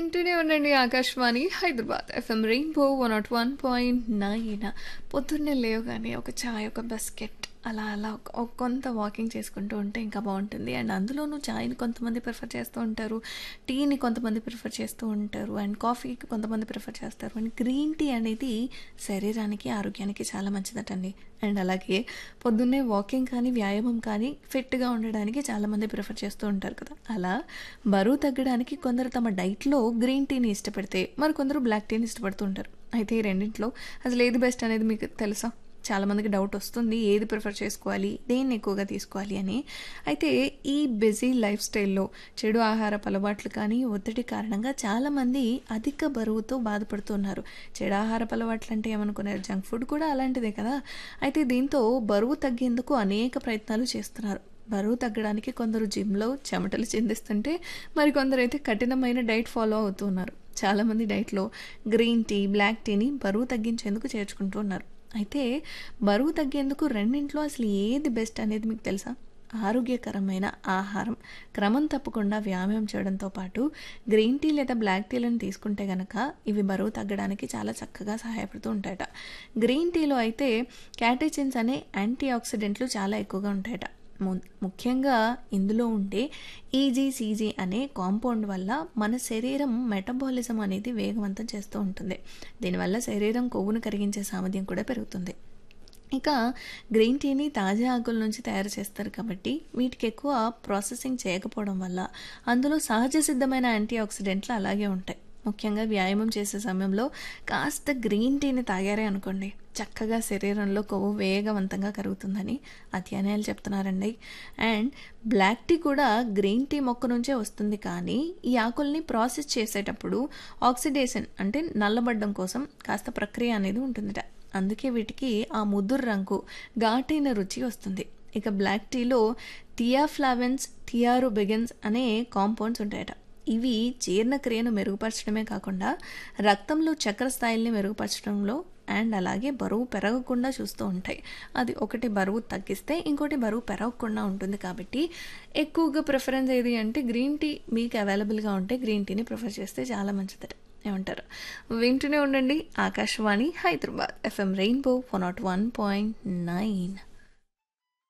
వింటూనే ఉండండి Akashvani Hyderabad FM rainbow one nought one point nine పొద్దున్నే లేవగానే ఒక చాయ్ ఒక బిస్కెట్ అలా అలా ఒక- ఒక కొంత వాకింగ్ చేసుకుంటూ ఉంటే ఇంకా బాగుంటుంది అండ్ అందులోనూ చాయ్ని కొంతమంది ప్రిఫర్ చేస్తూ ఉంటారు టీని కొంతమంది ప్రిఫర్ చేస్తూ ఉంటారు అండ్ కాఫీకి కొంతమంది ప్రిఫర్ చేస్తారు అండ్ గ్రీన్ టీ అనేది శరీరానికి ఆరోగ్యానికి చాలా మంచిదటండి అండ్ అలాగే పొద్దున్నే వాకింగ్ కానీ వ్యాయామం కానీ ఫిట్గా ఉండడానికి చాలామంది ప్రిఫర్ చేస్తూ ఉంటారు కదా అలా బరువు తగ్గడానికి కొందరు తమ డైట్లో గ్రీన్ టీని ఇష్టపడితే మరి కొందరు బ్లాక్ టీని ఇష్టపడుతూ ఉంటారు అయితే ఈ రెండింటిలో అసలు ఏది బెస్ట్ అనేది మీకు తెలుసా చాలామందికి డౌట్ వస్తుంది ఏది ప్రిఫర్ చేసుకోవాలి దేన్ని ఎక్కువగా తీసుకోవాలి అని అయితే ఈ బిజీ లైఫ్ స్టైల్లో చెడు ఆహారపు అలవాట్లు కానీ ఒత్తిడి కారణంగా చాలామంది అధిక బరువుతో బాధపడుతున్నారు చెడు ఆహారపు అలవాట్లు అంటే ఏమనుకున్నారు జంక్ ఫుడ్ కూడా అలాంటిదే కదా అయితే దీంతో బరువు తగ్గేందుకు అనేక ప్రయత్నాలు చేస్తున్నారు బరువు తగ్గడానికి కొందరు జిమ్లో చెమటలు చిందిస్తుంటే మరికొందరు అయితే కఠినమైన డైట్ ఫాలో అవుతున్నారు చాలామంది డైట్లో గ్రీన్ టీ బ్లాక్ టీని బరువు తగ్గించేందుకు చేర్చుకుంటూ ఉన్నారు అయితే బరువు తగ్గేందుకు రెండింట్లో అసలు ఏది బెస్ట్ అనేది మీకు తెలుసా ఆరోగ్యకరమైన ఆహారం క్రమం తప్పకుండా వ్యాయామం చేయడంతో పాటు గ్రీన్ టీ లేదా బ్లాక్ టీలను తీసుకుంటే గనక ఇవి బరువు తగ్గడానికి చాలా చక్కగా సహాయపడుతూ ఉంటాయట గ్రీన్ టీలో అయితే క్యాటెచిన్స్ అనే యాంటీ ఆక్సిడెంట్లు చాలా ఎక్కువగా ఉంటాయట ము- ముఖ్యంగా ఇందులో ఉండే ఈజీసీజీ అనే కాంపౌండ్ వల్ల మన శరీరం మెటబాలిజం అనేది వేగవంతం చేస్తూ ఉంటుంది దీనివల్ల శరీరం కొవ్వును కరిగించే సామర్థ్యం కూడా పెరుగుతుంది ఇక గ్రీన్ టీని తాజా ఆకుల నుంచి తయారు చేస్తారు కాబట్టి వీటికి ఎక్కువ ప్రాసెసింగ్ చేయకపోవడం వల్ల అందులో సహజ సిద్ధమైన యాంటీ ఆక్సిడెంట్లు అలాగే ఉంటాయి ముఖ్యంగా వ్యాయామం చేసే సమయంలో కాస్త గ్రీన్ టీని తాగారే అనుకోండి చక్కగా శరీరంలో కొవ్వు వేగవంతంగా కరుగుతుందని అధ్యయనాలు చెప్తున్నారండి అండ్ బ్లాక్ టీ కూడా గ్రీన్ టీ మొక్క నుంచే వస్తుంది కానీ ఈ ఆకుల్ని ప్రాసెస్ చేసేటప్పుడు ఆక్సిడేషన్ అంటే నల్లబడ్డం కోసం కాస్త ప్రక్రియ అనేది ఉంటుందట అందుకే వీటికి ఆ ముదురు రంగు ఘాటైన రుచి వస్తుంది ఇక బ్లాక్ టీలో థియాఫ్లావెన్స్ థియారోబెగన్స్ అనే కాంపౌండ్స్ ఉంటాయట ఇవి జీర్ణక్రియను మెరుగుపరచడమే కాకుండా రక్తంలో చక్కెర స్థాయిల్ని మెరుగుపరచడంలో అండ్ అలాగే బరువు పెరగకుండా చూస్తూ ఉంటాయి అది ఒకటి బరువు తగ్గిస్తే ఇంకోటి బరువు పెరగకుండా ఉంటుంది కాబట్టి ఎక్కువగా ప్రిఫరెన్స్ ఏది అంటే గ్రీన్ టీ మీకు అవైలబుల్గా ఉంటే గ్రీన్ టీని ప్రిఫర్ చేస్తే చాలా మంచిదట ఏమంటారు వింటూనే ఉండండి Akashvani Hyderabad FM rainbow one nought one point nine